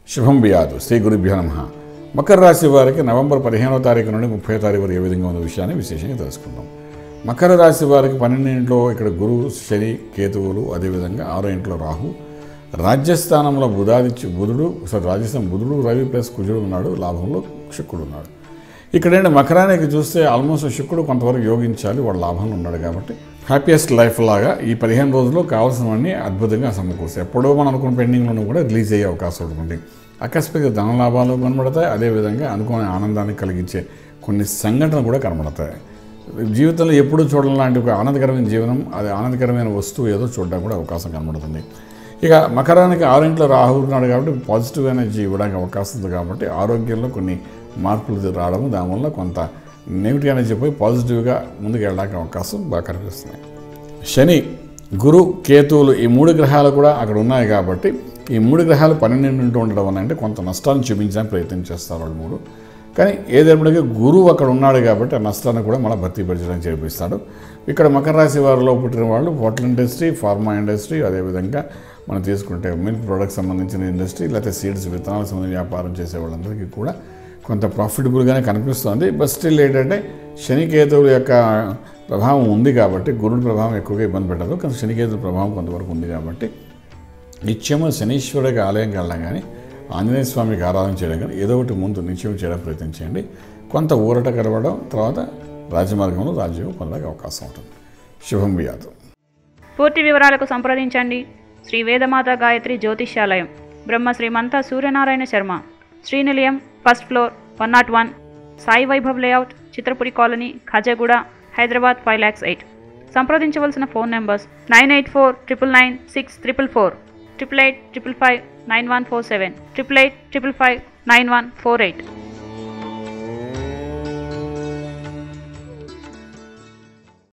శుభం బియాదు శ్రీ గురుభ్యో నమ మకర రాశి వారికి నవంబర్ పదిహేనవ తారీఖు నుండి ముప్పై తారీఖు వరకు ఏ విధంగా ఉన్న విషయాన్ని విశేషంగా తెలుసుకుందాం మకర రాశి వారికి పన్నెండు ఇంట్లో ఇక్కడ గురువు శని కేతువులు అదేవిధంగా ఆరో ఇంట్లో రాహు రాజ్యస్థానంలో బుధాదిత్య బుధుడు సారీ రాజస్థానం బుధుడు రవి ప్లస్ కుజుడు ఉన్నాడు లాభంలో శుక్రుడు ఉన్నాడు ఇక్కడేంటి మకరానికి చూస్తే ఆల్మోస్ట్ శుక్రుడు కొంతవరకు యోగించాలి వాడు లాభంలో ఉన్నాడు కాబట్టి హ్యాపీయెస్ట్ లైఫ్ లాగా ఈ పదిహేను రోజుల్లో కావాల్సినవన్నీ అద్భుతంగా సమకూరుస్తాయి ఎప్పుడో మనం అనుకున్న పెండింగ్లను కూడా రిలీజ్ అయ్యే అవకాశం ఉంటుంది అకస్మాత్తుగా ధన లాభాలు కనబడతాయి అదేవిధంగా అనుకోని ఆనందాన్ని కలిగించే కొన్ని సంఘటనలు కూడా కనబడతాయి జీవితంలో ఎప్పుడూ చూడడం లాంటి ఒక ఆనందకరమైన జీవనం అది ఆనందకరమైన వస్తువు ఏదో చూడడానికి కూడా అవకాశం కనబడుతుంది ఇక మకరానికి ఆరింట్లో రాహు ఉన్నాడు కాబట్టి పాజిటివ్ ఎనర్జీ ఇవ్వడానికి అవకాశం ఉంది కాబట్టి ఆరోగ్యంలో కొన్ని మార్పులు రావడం దానివల్ల కొంత నెగిటివ్ ఎనర్జీ పోయి పాజిటివ్గా ముందుకు వెళ్ళడానికి అవకాశం బాగా కనిపిస్తున్నాయి శని గురు కేతువులు ఈ మూడు గ్రహాలు కూడా అక్కడ ఉన్నాయి కాబట్టి ఈ మూడు గ్రహాలు పన్నెండింటి ఉండడం వల్ల అంటే కొంత నష్టాన్ని చూపించడానికి ప్రయత్నం చేస్తారు వాళ్ళు మూడు కానీ ఏదేపటికి గురువు అక్కడ ఉన్నాడు కాబట్టి ఆ నష్టాన్ని కూడా మళ్ళీ భర్తీపరచడానికి చేపిస్తాడు ఇక్కడ మకర రాశి వారిలో పుట్టిన వాళ్ళు హోటల్ ఇండస్ట్రీ ఫార్మా ఇండస్ట్రీ అదేవిధంగా మనం తీసుకుంటే మిల్క్ ప్రొడక్ట్ సంబంధించిన ఇండస్ట్రీ లేకపోతే సీడ్స్ విత్తనాలకు సంబంధించిన వ్యాపారం చేసే వాళ్ళందరికీ కూడా కొంత ప్రాఫిటబుల్గానే కనిపిస్తుంది బట్ స్టిల్ ఏంటంటే శనికేతువుల యొక్క ప్రభావం ఉంది కాబట్టి గురుడి ప్రభావం ఎక్కువగా ఇబ్బంది పెట్టదు కానీ శనికేతుల ప్రభావం కొంతవరకు ఉంది కాబట్టి నిత్యము శనీశ్వరుడికి ఆలయంకి వెళ్ళడం కానీ ఆంజనేయ స్వామికి ఆరాధన చేయడం కానీ ఏదో ఒకటి ముందు నిత్యం చేయడం ప్రయత్నం చేయండి కొంత ఊరట కలవడం తర్వాత రాజమార్గంలో రాజ్యం పొందడానికి అవకాశం ఉంటుంది శుభం బియాదు పూర్తి వివరాలకు సంప్రదించండి Shri Vedamata Gayatri Jyotishyalayam Brahma Srimantha Suryanarayana Sharma Srinilayam first floor one not one Sai Vaibhav layout Chitrapuri colony Khajaguda Hyderabad five lakhs eight సంప్రదించవలసిన phone numbers nine eight four triple nine six triple four triple eight triple five nine one four seven triple eight triple five nine one four eight